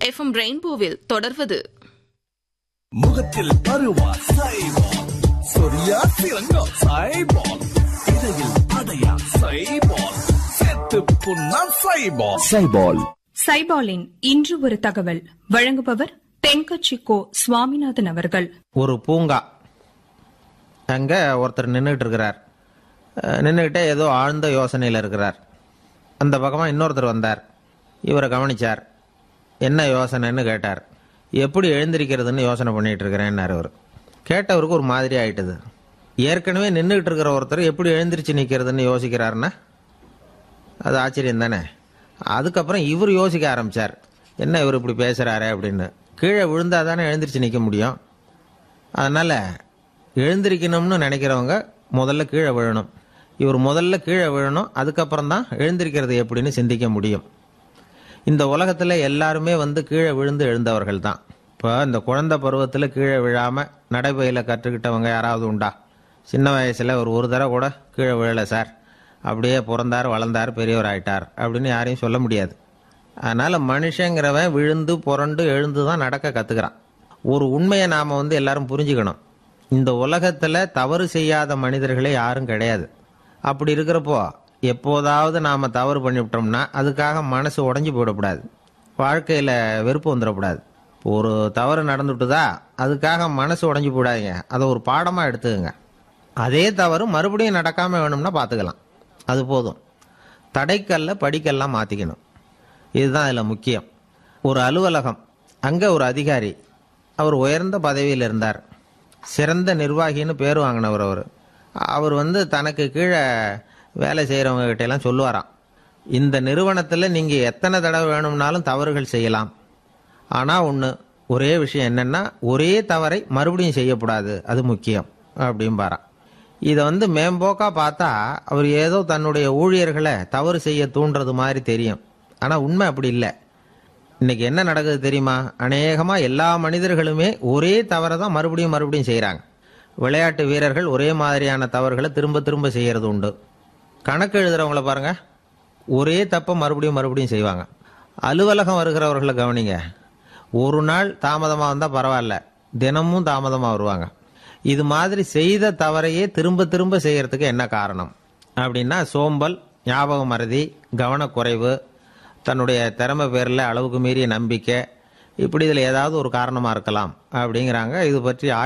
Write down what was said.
FM ரெயின்போவில் தொடர்வது முகத்தில் பருவா சைபால் சொரியா சிறங்கா சைபால் இடையில் அடையா சைபால் செத்து புண்ணா சைபால் சைபால் சைபாலின் இன்று ஒரு தகவல் வழங்குபவர் தென்கட்சி கோ சுவாமிநாதன் அவர்கள் ஒரு பூங்கா அங்கே ஒருத்தர் நின்றுட்டு இருக்கிறார் நின்றுக்கிட்டே ஏதோ ஆழ்ந்த யோசனையில் இருக்கிறார் அந்த பக்கமாக இன்னொருத்தர் வந்தார் இவரை கவனிச்சார் என்ன யோசனைன்னு கேட்டார் எப்படி எழுந்திருக்கிறதுன்னு யோசனை பண்ணிட்டு இருக்கிறேன்னாரு அவர் கேட்டவருக்கு ஒரு மாதிரி ஆயிட்டுது ஏற்கனவே நின்றுக்கிட்டு இருக்கிற ஒருத்தர் எப்படி எழுந்திருச்சு நிற்கிறதுன்னு யோசிக்கிறாருன்னா அது ஆச்சரியம் தானே அதுக்கப்புறம் இவர் யோசிக்க ஆரம்பிச்சார் என்ன இவர் இப்படி பேசுகிறாரே அப்படின்னு கீழே விழுந்தா தானே எழுந்திருச்சு நிற்க முடியும் அதனால் எழுந்திருக்கணும்னு நினைக்கிறவங்க முதல்ல கீழே விழணும் இவர் முதல்ல கீழே விழணும் அதுக்கப்புறம் தான் எழுந்திருக்கிறது எப்படின்னு சிந்திக்க முடியும் இந்த உலகத்தில் எல்லாருமே வந்து கீழே விழுந்து எழுந்தவர்கள் தான் இப்போ இந்த குழந்தை பருவத்தில் கீழே விழாமல் நடைபயில கற்றுக்கிட்டவங்க யாராவது உண்டா சின்ன வயசில் ஒரு ஒரு தடவை கூட கீழே விழலை சார் அப்படியே பிறந்தார் வளர்ந்தார் பெரியவர் ஆயிட்டார் அப்படின்னு யாரையும் சொல்ல முடியாது அதனால் மனுஷங்கிறவன் விழுந்து புரண்டு எழுந்து தான் நடக்க கற்றுக்கிறான் ஒரு உண்மையை நாம் வந்து எல்லாரும் புரிஞ்சுக்கணும் இந்த உலகத்தில் தவறு செய்யாத மனிதர்களே யாரும் கிடையாது அப்படி இருக்கிறப்போ எப்போதாவது நாம் தவறு பண்ணிவிட்டோம்னா அதுக்காக மனசு உடஞ்சி போயிடக்கூடாது வாழ்க்கையில் வெறுப்பு வந்துடக்கூடாது ஒரு தவறு நடந்துவிட்டுதா அதுக்காக மனசு உடஞ்சி போடாதீங்க அதை ஒரு பாடமாக எடுத்துக்கங்க அதே தவறு மறுபடியும் நடக்காமல் வேணும்னா பார்த்துக்கலாம் அது போதும் தடைக்கல்ல படிக்கல்லாம் மாற்றிக்கணும் இதுதான் இதில் முக்கியம் ஒரு அலுவலகம் அங்கே ஒரு அதிகாரி அவர் உயர்ந்த பதவியில் இருந்தார் சிறந்த நிர்வாகின்னு பேர் வாங்கினவர் அவர் அவர் வந்து தனக்கு கீழே வேலை செய்கிறவங்க கிட்ட எல்லாம் சொல்லுவாராம் இந்த நிறுவனத்தில் நீங்கள் எத்தனை தடவை வேணும்னாலும் தவறுகள் செய்யலாம் ஆனால் ஒன்று ஒரே விஷயம் என்னென்னா ஒரே தவறை மறுபடியும் செய்யக்கூடாது அது முக்கியம் அப்படிம்பாராம் இதை வந்து மேம்போக்கா பார்த்தா அவர் ஏதோ தன்னுடைய ஊழியர்களை தவறு செய்ய தூண்டுறது மாதிரி தெரியும் ஆனால் உண்மை அப்படி இல்லை இன்னைக்கு என்ன நடக்குது தெரியுமா அநேகமாக எல்லா மனிதர்களுமே ஒரே தவறை தான் மறுபடியும் மறுபடியும் செய்கிறாங்க விளையாட்டு வீரர்கள் ஒரே மாதிரியான தவறுகளை திரும்ப திரும்ப செய்கிறது உண்டு கணக்கு எழுதுறவங்கள பாருங்க ஒரே தப்பை மறுபடியும் மறுபடியும் செய்வாங்க அலுவலகம் வருகிறவர்களை கவனிங்க ஒரு நாள் தாமதமாக வந்தால் பரவாயில்ல தினமும் தாமதமாக வருவாங்க இது மாதிரி செய்த தவறையே திரும்ப திரும்ப செய்யறதுக்கு என்ன காரணம் அப்படின்னா சோம்பல் ஞாபக மறதி கவனக்குறைவு தன்னுடைய திறமை பேரில் அளவுக்கு மீறிய நம்பிக்கை இப்படி இதில் ஏதாவது ஒரு காரணமாக இருக்கலாம் அப்படிங்கிறாங்க இது பற்றி